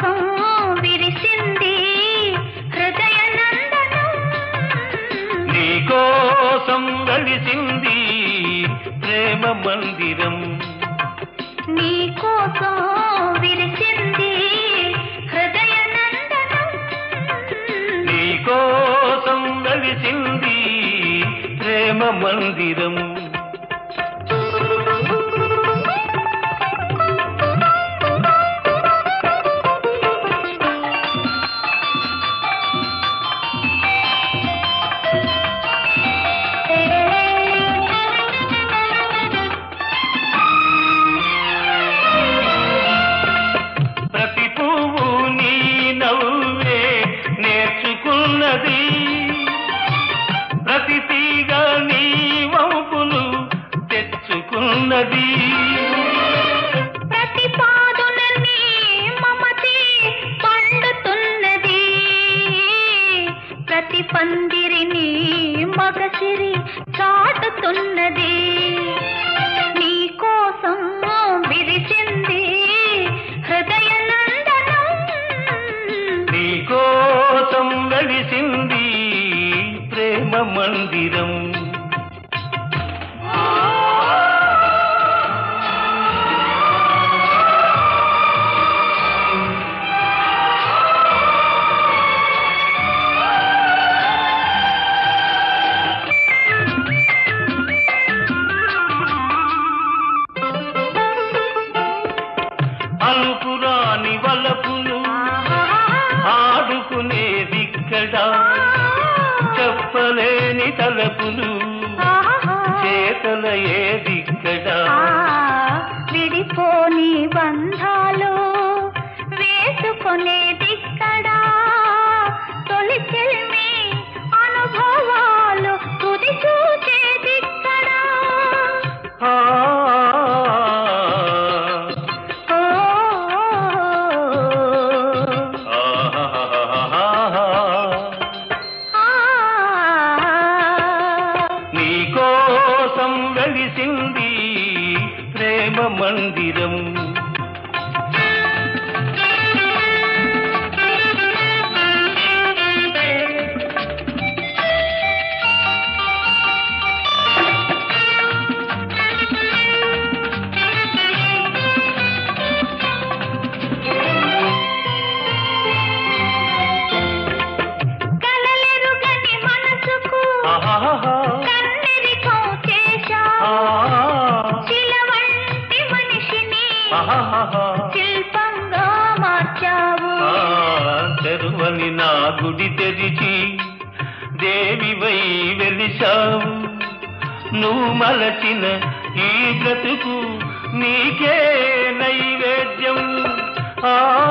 కోసం విరిసింది హృదయ నందనం నీ కోసం వెలిసింది ప్రేమ మందిరం నీ కోసం విరిసింది హృదయ నందనం నీ కోసం వెలిసింది ప్రేమ మందిరం ప్రతి పువ్వు నీ నవ్వే నేర్చుకున్నది ప్రతి తీగ నీ వంపులు తెచ్చుకున్నది ప్రతి పాదున నీ మమతే పండుతున్నది ప్రతి పందిరిని మగసిరి చాటుతున్నది నీ కోసం విరిచింది హృదయ నందనం నీ కోసం వెలిసింది ప్రేమ మందిరం అలుపురాని వలపులు ఆడుకునేదిక్కడ చెప్పలేని తలపులు చేతల ఏదిక్కడ విడిపోని బంధాలు వేసుకునేదిక్కడా తొలి చెల్మి అనుభవాలు తుది చూచేదిక్కడా ఆ, ఓ, ఆహాహాహాహా. ఆ, నీ కోసం వెలిసింది ప్రేమ మందిరం కలలెరుగని మనసుకు ఆహాహా. కన్నెరికం చేశా ఆ, శిల వంటి మనిషిని ఆహాహా. శిల్పంగా మార్చావు ఆ, తెరువని నా గుడి తెరిచి దేవివై వెలిశావు నువ్వు మలచిన ఈ బ్రతుకు నీకే నైవేద్యం ఆ